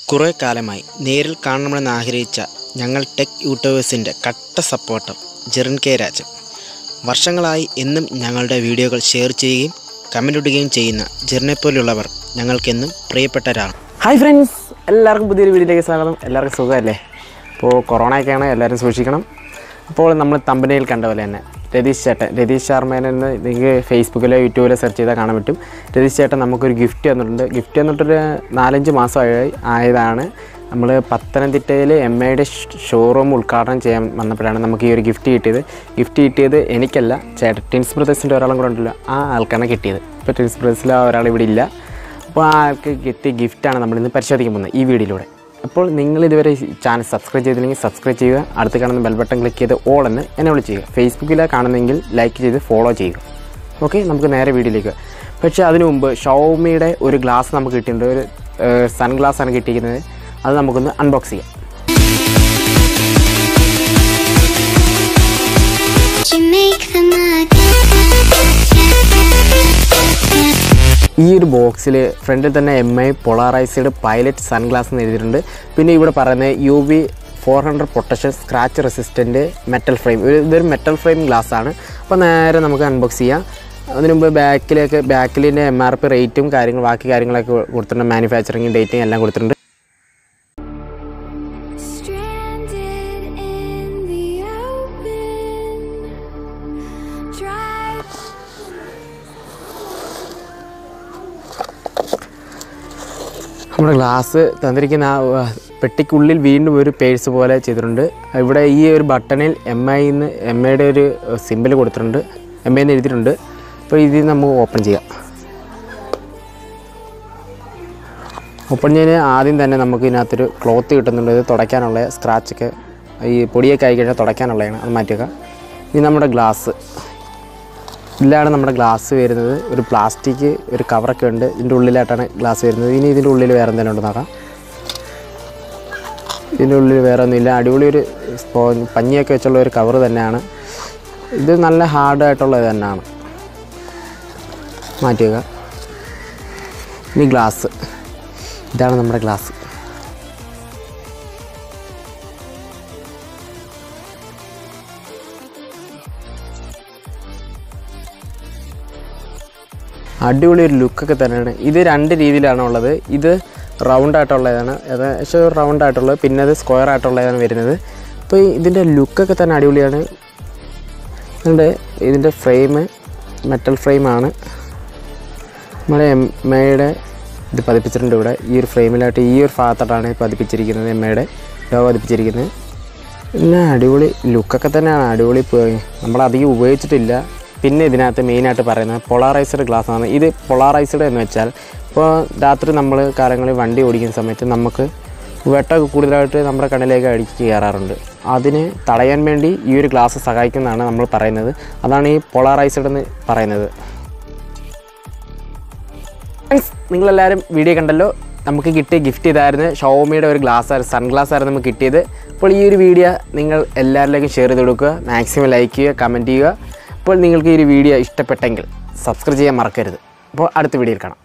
കുറേ കാലമായി നേരിൽ കാണണമെന്ന് ആഗ്രഹിച്ച ഞങ്ങൾ ടെക് യൂട്യൂബേഴ്സിൻ്റെ കട്ട സപ്പോർട്ടർ ജെറിൻ കെ രാജൻ വർഷങ്ങളായി എന്നും ഞങ്ങളുടെ വീഡിയോകൾ ഷെയർ ചെയ്യുകയും കമൻ്റ് ഇടുകയും ചെയ്യുന്ന ജെറിനെപ്പോലുള്ളവർ ഞങ്ങൾക്കെന്നും പ്രിയപ്പെട്ടവരാണ് ഹായ് ഫ്രണ്ട്സ് എല്ലാവർക്കും പുതിയൊരു വീഡിയോയിലേക്ക് സ്വാഗതം എല്ലാവർക്കും സുഖമല്ലേ അപ്പോൾ കൊറോണയൊക്കെയാണ് എല്ലാവരും സൂക്ഷിക്കണം അപ്പോൾ നമ്മൾ തമ്പനയിൽ കണ്ട പോലെ തന്നെ രതീഷ് ചേട്ടൻ രതീഷ് ശർമ്മേനെ എന്ന് നിങ്ങൾക്ക് ഫേസ്ബുക്കിലോ യൂട്യൂബിലോ സെർച്ച് ചെയ്താൽ കാണാൻ പറ്റും രതീഷ് ചേട്ടൻ നമുക്കൊരു ഗിഫ്റ്റ് തന്നിട്ടുണ്ട് ഗിഫ്റ്റ് തന്നിട്ടൊരു നാലഞ്ച് മാസമായി ആയതാണ് നമ്മൾ പത്തനംതിട്ടയിൽ എം ഐയുടെ ഷോറൂം ഉദ്ഘാടനം ചെയ്യാൻ വന്നപ്പോഴാണ് നമുക്ക് ഈ ഒരു ഗിഫ്റ്റ് കിട്ടിയത് ഗിഫ്റ്റ് കിട്ടിയത് എനിക്കല്ല ചേട്ടൻ ടിൻസ് ബ്രദേഴ്സിൻ്റെ ഒരാളും കൂടെ ഉണ്ടല്ലോ ആ ആൾക്കാണ് കിട്ടിയത് ഇപ്പോൾ ടിൻസ് ബ്രദേഴ്സിൽ ആ ഒരാൾ ഇവിടെ ഇല്ല അപ്പോൾ ആ ആൾക്ക് കിട്ടിയ ഗിഫ്റ്റാണ് നമ്മളിന്ന് പരിശോധിക്കാൻ പോകുന്നത് ഈ വീഡിയോയിലൂടെ അപ്പോൾ നിങ്ങൾ ഇതുവരെ ഈ ചാനൽ സബ്സ്ക്രൈബ് ചെയ്തില്ലെങ്കിൽ സബ്സ്ക്രൈബ് ചെയ്യുക അടുത്ത് കാണുന്ന ബെൽ ബട്ടൺ ക്ലിക്ക് ചെയ്ത് ഓൾ എന്ന് എന്നെ വിളിച്ച് ചെയ്യുക ഫേസ്ബുക്കിലാണ് കാണുന്നെങ്കിൽ ലൈക്ക് ചെയ്ത് ഫോളോ ചെയ്യുക ഓക്കെ നമുക്ക് നേരെ വീഡിയോയിലേക്ക് പക്ഷേ അതിനു മുമ്പ് ഷോമിയുടെ ഒരു ഗ്ലാസ് നമുക്ക് കിട്ടിയിട്ടുണ്ട് ഒരു സൺ ഗ്ലാസ് ആണ് കിട്ടിയിരിക്കുന്നത് അത് നമുക്കൊന്ന് അൺബോക്സ് ചെയ്യാം You make the mud. ഈ ഒരു ബോക്സിൽ ഫ്രണ്ടിൽ തന്നെ M I polarized pilot sunglass എന്ന് എഴുതിയിട്ടുണ്ട് പിന്നെ ഇവിടെ പറയുന്നത് U V four hundred protection scratch resistant metal frame ഒരു ഇതൊരു മെറ്റൽ ഫ്രെയിം ഗ്ലാസ് ആണ് അപ്പോൾ നേരെ നമുക്ക് അൺബോക്സ് ചെയ്യാം അതിന് മുമ്പ് ബാക്കിലേക്ക് ബാക്കിലിൻ്റെ എം ആർ പി റേറ്റും കാര്യങ്ങൾ ബാക്കി കാര്യങ്ങളൊക്കെ കൊടുത്തിട്ടുണ്ട് മാനുഫാക്ചറിങ് ഡേറ്റും എല്ലാം കൊടുത്തിട്ടുണ്ട് Stranded in the open. Drive. നമ്മുടെ ഗ്ലാസ് തന്നിരിക്കുന്ന ആ ആ, പെട്ടിക്കുള്ളിൽ വീണ്ടും ഒരു പേഴ്സ് പോലെ ചെയ്തിട്ടുണ്ട് ഇവിടെ ഈ ഒരു ബട്ടണിൽ എം ഐ എന്ന് എം ഐയുടെ ഒരു സിമ്പിൾ കൊടുത്തിട്ടുണ്ട് എം ഐ എന്ന് എഴുതിയിട്ടുണ്ട് അപ്പോൾ ഇതിൽ നമുക്ക് ഓപ്പൺ ചെയ്യാം ഓപ്പൺ ചെയ്യുന്നതിന് ആദ്യം തന്നെ നമുക്ക് ഇതിനകത്തൊരു ക്ലോത്ത് കിട്ടുന്നുണ്ട് ഇത് തുടയ്ക്കാനുള്ള സ്ക്രാച്ചൊക്കെ ഈ പൊടിയൊക്കെ ആയി കഴിഞ്ഞാൽ തുടയ്ക്കാനുള്ളതാണ് അത് മാറ്റിയേക്കാം ഇത് നമ്മുടെ ഗ്ലാസ് ഇതിലാണ് നമ്മുടെ ഗ്ലാസ് വരുന്നത് ഒരു പ്ലാസ്റ്റിക് ഒരു കവറൊക്കെ ഉണ്ട് ഇതിൻ്റെ ഉള്ളിലായിട്ടാണ് ഗ്ലാസ് വരുന്നത് ഇനി ഇതിൻ്റെ ഉള്ളിൽ വേറെ എന്തെങ്കിലും ഉണ്ട് നോക്കാം ഇതിൻ്റെ ഉള്ളിൽ വേറെ ഒന്നുമില്ല അടിപൊളി ഒരു സ്പോ പഞ്ഞിയൊക്കെ വെച്ചുള്ള ഒരു കവർ തന്നെയാണ് ഇത് നല്ല ഹാർഡായിട്ടുള്ളത് തന്നെയാണ് മാറ്റിയേക്ക ഇനി ഗ്ലാസ് ഇതാണ് നമ്മുടെ ഗ്ലാസ് അടിപൊളി ഒരു ലുക്കൊക്കെ തന്നെയാണ് ഇത് രണ്ട് രീതിയിലാണ് ഉള്ളത് ഇത് റൗണ്ട് ആയിട്ടുള്ളതാണ് ഏകദേശം റൗണ്ട് ആയിട്ടുള്ളത് പിന്നെ അത് സ്ക്വയർ ആയിട്ടുള്ളതാണ് വരുന്നത് അപ്പോൾ ഇതിൻ്റെ ലുക്കൊക്കെ തന്നെ അടിപൊളിയാണ് ഇതിൻ്റെ ഇതിൻ്റെ ഫ്രെയിം മെറ്റൽ ഫ്രെയിമാണ് നമ്മുടെ എം എയുടെ ഇത് പതിപ്പിച്ചിട്ടുണ്ട് ഇവിടെ ഈ ഒരു ഫ്രെയിമിലായിട്ട് ഈ ഒരു ഭാഗത്തോട്ടാണ് ഇത് പതിപ്പിച്ചിരിക്കുന്നത് എം എയുടെ ലോഗോ പതിപ്പിച്ചിരിക്കുന്നത് പിന്നെ അടിപൊളി ലുക്കൊക്കെ തന്നെയാണ് അടിപൊളി പോയി നമ്മളധികം ഉപയോഗിച്ചിട്ടില്ല പിന്നെ ഇതിനകത്ത് മെയിനായിട്ട് പറയുന്നത് പൊളാറൈസ്ഡ് ഗ്ലാസ് ആണ് ഇത് പൊളാറൈസ്ഡ് എന്ന് വെച്ചാൽ ഇപ്പോൾ രാത്രി നമ്മൾ കാലങ്ങളിൽ വണ്ടി ഓടിക്കുന്ന സമയത്ത് നമുക്ക് വെട്ടമൊക്കെ കൂടുതലായിട്ട് നമ്മുടെ കണ്ണിലേക്ക് അടിച്ച് കയറാറുണ്ട് അതിന് തടയാൻ വേണ്ടി ഈ ഒരു ഗ്ലാസ് സഹായിക്കുന്നതാണ് നമ്മൾ പറയുന്നത് അതാണ് ഈ പൊളാറൈസ്ഡ് എന്ന് പറയുന്നത് ഫ്രണ്ട്സ് നിങ്ങളെല്ലാവരും വീഡിയോ കണ്ടല്ലോ നമുക്ക് കിട്ടിയ ഗിഫ്റ്റ് ഇതായിരുന്നു ഷോമിയുടെ ഒരു ഗ്ലാസ് ആയിരുന്നു സൺ ഗ്ലാസ് ആയിരുന്നു നമുക്ക് കിട്ടിയത് അപ്പോൾ ഈ ഒരു വീഡിയോ നിങ്ങൾ എല്ലാവരിലേക്കും ഷെയർ ചെയ്ത് കൊടുക്കുക മാക്സിമം ലൈക്ക് ചെയ്യുക കമൻറ്റ് ചെയ്യുക അപ്പോൾ നിങ്ങൾക്ക് ഈ ഒരു വീഡിയോ ഇഷ്ടപ്പെട്ടെങ്കിൽ സബ്സ്ക്രൈബ് ചെയ്യാൻ മറക്കരുത് അപ്പോൾ അടുത്ത വീഡിയോയിൽ കാണാം